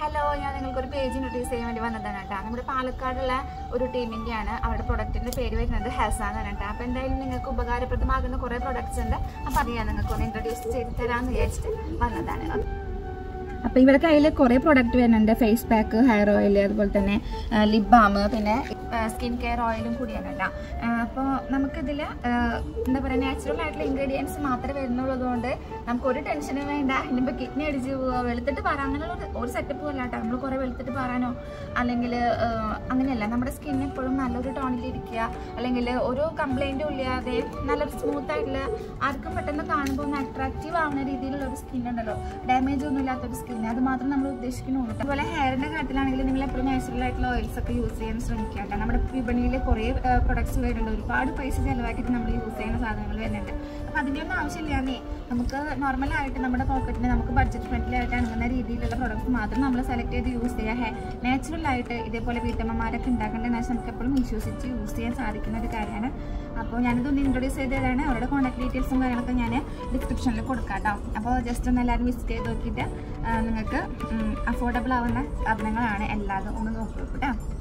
hello ഞാൻ നിങ്ങൾക്ക് ഒരു പേജ് ഇൻട്രൊഡ്യൂസ് ചെയ്യാൻ വേണ്ടി വന്നതാണ് കേട്ടോ നമ്മുടെ പാലക്കാടുള്ള ഒരു ടീമിൻ്റെയാണ് അവരുടെ പ്രൊഡക്റ്റിന്റെ പേര് വരുന്നത് ഹെസ എന്നാണ് കേട്ടോ അപ്പോൾ എന്തായാലും നിങ്ങൾക്ക് ഉപകാരപ്രദമാകുന്ന കുറേ പ്രൊഡക്ട്സ് ഉണ്ട് അപ്പോൾ അത് ഞാൻ നിങ്ങൾക്ക് ഒന്ന് ഇൻട്രൊഡ്യൂസ് ചെയ്ത് തരാമെന്ന് വിചാരിച്ചിട്ട് വന്നതാണ് അപ്പോൾ ഇവരുടെ കയ്യിൽ കുറേ പ്രൊഡക്റ്റ് വരുന്നുണ്ട് ഫേസ് പാക്ക് ഹെയർ ഓയിൽ അതുപോലെ തന്നെ ലിപ് ബാം പിന്നെ സ്കിൻ കെയർ ഓയിലും കൂടിയാണ് കേട്ടോ അപ്പോൾ നമുക്കിതിൽ എന്താ പറയുക നാച്ചുറൽ ആയിട്ടുള്ള ഇൻഗ്രീഡിയൻസ് മാത്രമേ വരുന്നുള്ളത് കൊണ്ട് നമുക്ക് ഒരു ടെൻഷനും വേണ്ട ഇനിയിപ്പോൾ കിഡ്നി അടിച്ച് പോവുക വെളുത്തിട്ട് പറ അങ്ങനെയുള്ള ഒരു- ഒരു സെറ്റപ്പും അല്ല കേട്ടോ നമ്മൾ കുറേ വെളുത്തിട്ട് പറയാനോ അല്ലെങ്കിൽ അങ്ങനെയല്ല നമ്മുടെ സ്കിൻ എപ്പോഴും നല്ലൊരു ടോണിൽ ഇരിക്കുക അല്ലെങ്കിൽ ഒരു കംപ്ലൈൻറ്റും ഇല്ലാതെ നല്ലൊരു സ്മൂത്ത് ആയിട്ടുള്ള ആർക്കും പെട്ടെന്ന് കാണുമ്പോൾ ഒന്ന് അട്രാക്റ്റീവ് ആവുന്ന രീതിയിലുള്ള ഒരു സ്കിൻ ഉണ്ടല്ലോ ഡാമേജ് ഒന്നും ഇല്ലാത്തൊരു സ്കിൻ അത് മാത്രം നമ്മൾ ഉദ്ദേശിക്കുന്നുള്ളൂ അതുപോലെ ഹെയറിന്റെ കാര്യത്തിലാണെങ്കിൽ നിങ്ങൾ എപ്പോഴും നാച്ചുറൽ ആയിട്ടുള്ള ഓയിൽസ് ഒക്കെ യൂസ് ചെയ്യാൻ ശ്രമിക്കുക കേട്ടോ നമ്മുടെ വിപണിയിൽ കുറേ പ്രൊഡക്ട്സ് വരുന്നുണ്ട് ഒരുപാട് പൈസ ചിലവാക്കിയിട്ട് നമ്മൾ യൂസ് ചെയ്യുന്ന സാധനങ്ങൾ വരുന്നുണ്ട് അപ്പം അതിൻ്റെ ഒന്നും ആവശ്യമില്ലാന്നേ നമുക്ക് നോർമലായിട്ട് നമ്മുടെ പോക്കറ്റിന് നമുക്ക് ബഡ്ജറ്റ് ഫ്രണ്ട്ലി ആയിട്ട് അണങ്ങുന്ന രീതിയിലുള്ള പ്രൊഡക്ട്സ് മാത്രം നമ്മൾ സെലക്ട് ചെയ്ത് യൂസ് ചെയ്യുക ഹെ നാച്ചുറൽ ആയിട്ട് ഇതേപോലെ വീട്ടമ്മമാരൊക്കെ ഉണ്ടാക്കേണ്ടതെന്ന് വെച്ചാൽ നമുക്ക് എപ്പോഴും വിശ്വസിച്ച് യൂസ് ചെയ്യാൻ സാധിക്കുന്ന ഒരു കാര്യമാണ് അപ്പോൾ ഞാനിതൊന്ന് ഇൻട്രൊഡ്യൂസ് ചെയ്തതാണ് അവരുടെ കോൺടാക്ട് ഡീറ്റെയിൽസും കാര്യങ്ങളൊക്കെ ഞാൻ ഡിസ്ക്രിപ്ഷനിൽ കൊടുക്കാം കേട്ടോ അപ്പോൾ ജസ്റ്റ് ഒന്ന് എല്ലാവരും വിസിറ്റ് ചെയ്ത് നോക്കിയിട്ട് ആ, നിങ്ങൾക്ക് അഫോർഡബിൾ ആവുന്ന സാധനങ്ങളാണ് എല്ലാതും ഒന്ന് നോക്കി നോക്കൂ കേട്ടോ